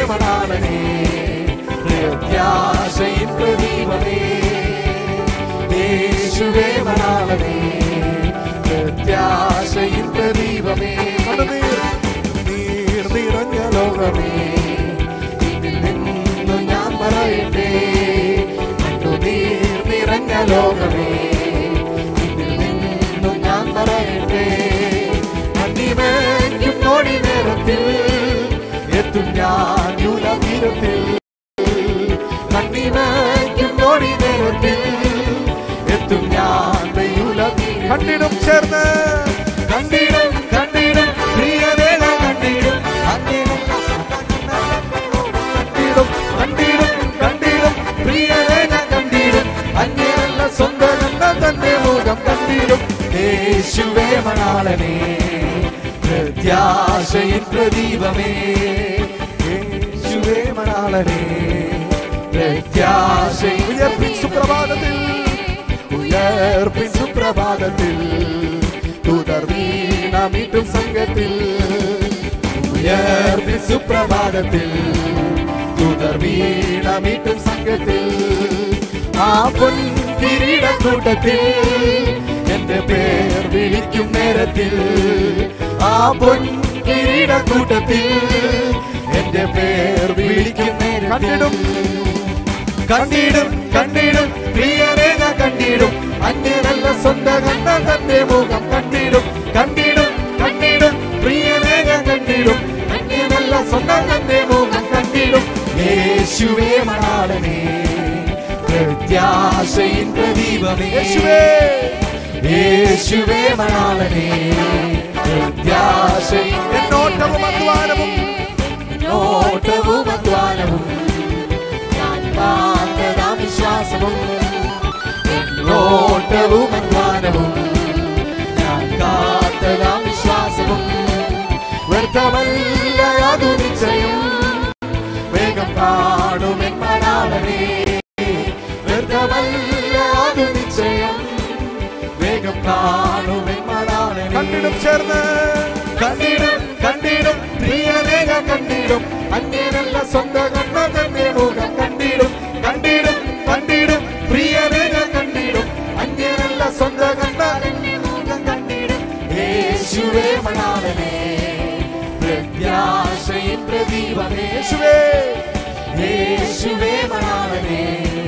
മണാളനേ പ്രത്യാശയിൻ പ്രദീപമേ യേശുവേ മണാളനേ പ്രത്യാശയിൻ പ്രദീപമേ കണ്ണുനീർ നീർ നിറഞ്ഞ ലോകമേ ഇതിൽ നിന്നു ഞാൻ പറയട്ടെ കണ്ണുനീർ നിറഞ്ഞ ലോകമേ ഇതിൽ നിന്നു ഞാൻ പറയട്ടെ കണ്ണിമേക്കും നോടി നേരത്തിൽ എത്തും ഞാൻ യുലതീരത്തിൽ കണ്ണിമേക്കും നോടി നേരത്തിൽ എത്തും ഞാൻ യുലതീരത്തിൽ കണ്ടിടും ചേർന്ന് കണ്ടിടും കണ്ടിടും പ്രിയരേഖ കണ്ടിടും അങ്ങനെയുള്ള കണ്ടിടും കണ്ടിടും കണ്ടിടും പ്രിയരേഖ കണ്ടിടും അങ്ങനെയുള്ള സ്വന്തം തന്റെ മുഖം കണ്ടിടും യേശുവേ മണാളനേ പ്രത്യാശയിൻ പ്രദീപമേ യേശുവേ മണാളനേ പ്രത്യാശയിൻ ഉയർപ്പിൻ സുപ്രഭാതത്തിൽ ഉയർപ്പിൻ സുപ്രഭാതത്തിൽ തുടർ വീണമിട്ടും സംഘത്തിൽ ഉയർപ്പിൻ സുപ്രഭാതത്തിൽ തുടർ വീണമിട്ടും സംഘത്തിൽ ആ പൊൻ കിരീടക്കൂട്ടത്തിൽ എന്റെ പേർ വിളിക്കും നേരത്തിൽ ആ പൊൻ കിരീടക്കൂട്ടത്തിൽ എന്റെ പേർ വിളിക്കും നേരത്തിലും കണ്ടിടും കണ്ടിടും പ്രിയരേഖ കണ്ടിടും അന്യനല്ല സ്വന്തം കണ്ട തന്റെ മുഖം കണ്ടിടും കണ്ടിടും കണ്ടിടും പ്രിയരേഖ കണ്ടിടും അന്യനല്ല സ്വന്തം തന്റെ മുഖം കണ്ടിടും യേശുവേ മണാളനേ പ്രത്യാശയിൻ പ്രദീപമേ യേശുവേ യേശുവേ മണാളനേ പ്രത്യാശയിൻ എന്നോട്ടവും അധ്വാനവും എന്നോട്ടവും അധ്വാനവും ഞാൻ കാത്തതാം വിശ്വാസവും എന്നോട്ടവും അധ്വാനവും ഞാൻ കാത്തതാം വിശ്വാസവും വ്യർത്ഥമല്ല യാതു നിശ്ചയം വേഗം കാണുമെൻ മണാളനേ വ്യർത്ഥമല്ല യാതു നിശ്ചയം വേഗം കാണുമെൻ മണാളനേ കണ്ടിടും ചേർന്ന് കണ്ടിടും കണ്ടിടും പ്രിയരേഖ കണ്ടിടും അങ്ങനെയല്ല സ്വന്തം കണ്ട തന്നെ മുഖം കണ്ടിടും കണ്ടിടും കണ്ടിടും പ്രിയരേഖ കണ്ടിടും അങ്ങനെയല്ല സ്വന്തം കണ്ട തന്നെ മുഖം കണ്ടിടും യേശുവേ മണാളനേ പ്രത്യാശയിൻ പ്രദീപമേ യേശുവേ യേശുവേ മണാളനേ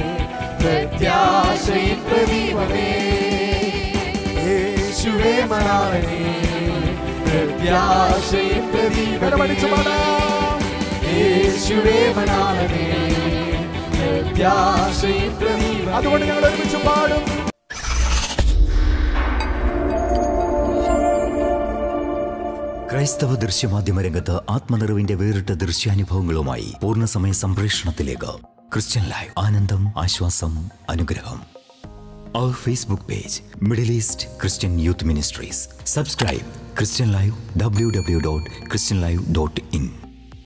പ്രത്യാശയിൻ പ്രദീപമേ യേശുവേ മണാളനേ പ്രത്യാശയിൻ പ്രദീപമേ യേശുവേ മണാളനേ പ്രത്യാശയിൻ പ്രദീപമേ അതുകൊണ്ട് ഞങ്ങൾ ഒരുമിച്ച് പാടും ക്രൈസ്തവ ദൃശ്യമാധ്യമ രംഗത്ത് ആത്മനിറവിന്റെ വേറിട്ട ദൃശ്യാനുഭവങ്ങളുമായി പൂർണ്ണസമയ സംപ്രേഷണത്തിലേക്ക് ക്രിസ്ത്യൻ ലൈവ് ആനന്ദം ആശ്വാസം അനുഗ്രഹം അവർ Facebook page Middle East Christian youth ministries subscribe Christian live W W dot Christian live dot in